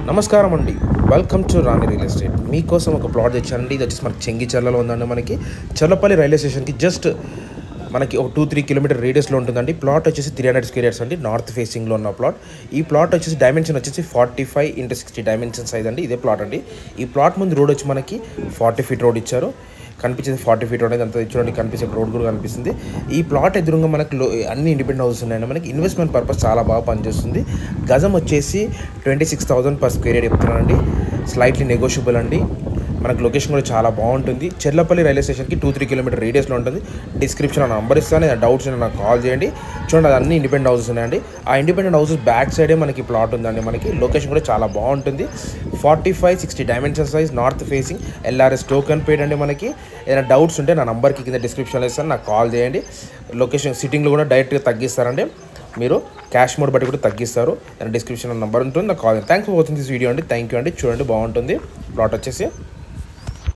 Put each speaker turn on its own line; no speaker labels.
నమస్కారం అండి welcome to Rani real estate మీకోసం ఒక ప్లాట్ తెచ్చానండి ఇది వచ్చేసి మనకి చెంగిచెర్లలో ఉందండి మనకి చల్లపల్లి రైల్వే స్టేషన్కి జస్ట్ మనకి ఒక టూ త్రీ కిలోమీటర్ రేడియస్లో ఉంటుందండి ప్లాట్ వచ్చేసి త్రీ హండ్రెడ్ స్క్వేర్ యార్డ్స్ అండి నార్త్ ఫేసింగ్లో ఉన్న ప్లాట్ ఈ ప్లాట్ వచ్చేసి డైమెన్షన్ వచ్చేసి forty five into sixty dimension size అండి ఇదే ప్లాట్ అండి ఈ ప్లాట్ ముందు రోడ్ వచ్చి మనకి ఫార్టీ ఫీట్ రోడ్ ఇచ్చారు కనిపించేది ఫార్టీ ఫీట్ అనేది అంత చూడండి కనిపించే రోడ్ కూడా కనిపిస్తుంది ఈ ప్లాట్ ఎదురుగా మనకి లో అన్ని ఇండిపెండెంట్ హౌసెస్ ఉన్నాయండి మనకి ఇన్వెస్ట్మెంట్ పర్పస్ చాలా బాగా పనిచేస్తుంది గజం వచ్చేసి twenty six thousand per square yard చెప్తున్నానండి స్లైట్లీ నెగోషియబుల్ అండి మనకు లొకేషన్ కూడా చాలా బాగుంటుంది చెర్లపల్లి రైల్వే స్టేషన్కి టూ త్రీ కిలోమీటర్ రేడియస్లో ఉంటుంది డిస్క్రిప్షన్ నంబర్ ఇస్తాను ఏదైనా డౌట్స్ ఉన్నా నాకు కాల్ చేయండి చూడండి అది అన్ని ఇండిపెండెంట్ హౌసెస్ ఉన్నాయండి ఆ ఇండిపెండెంట్ హౌసెస్ బ్యాక్ సైడే మనకి ప్లాట్ ఉందండి మనకి లొకేషన్ కూడా చాలా బాగుంటుంది forty five sixty dimension size north facing LRS token paid అండి మనకి ఏదైనా డౌట్స్ ఉంటే నా నంబర్కి కింద డిస్క్రిప్షన్లో ఇస్తాను నాకు కాల్ చేయండి లొకేషన్ సిట్టింగ్లో కూడా డైరెక్ట్గా తగ్గిస్తారండి మీరు క్యాష్ మోడ్ బట్టి కూడా తగ్గిస్తారు డిస్క్రిప్షన్ నంబర్ ఉంటుంది నాకు call thanks for watching this video అండి థ్యాంక్ యూ అండి చూడండి బాగుంటుంది ప్లాట్ వచ్చేసి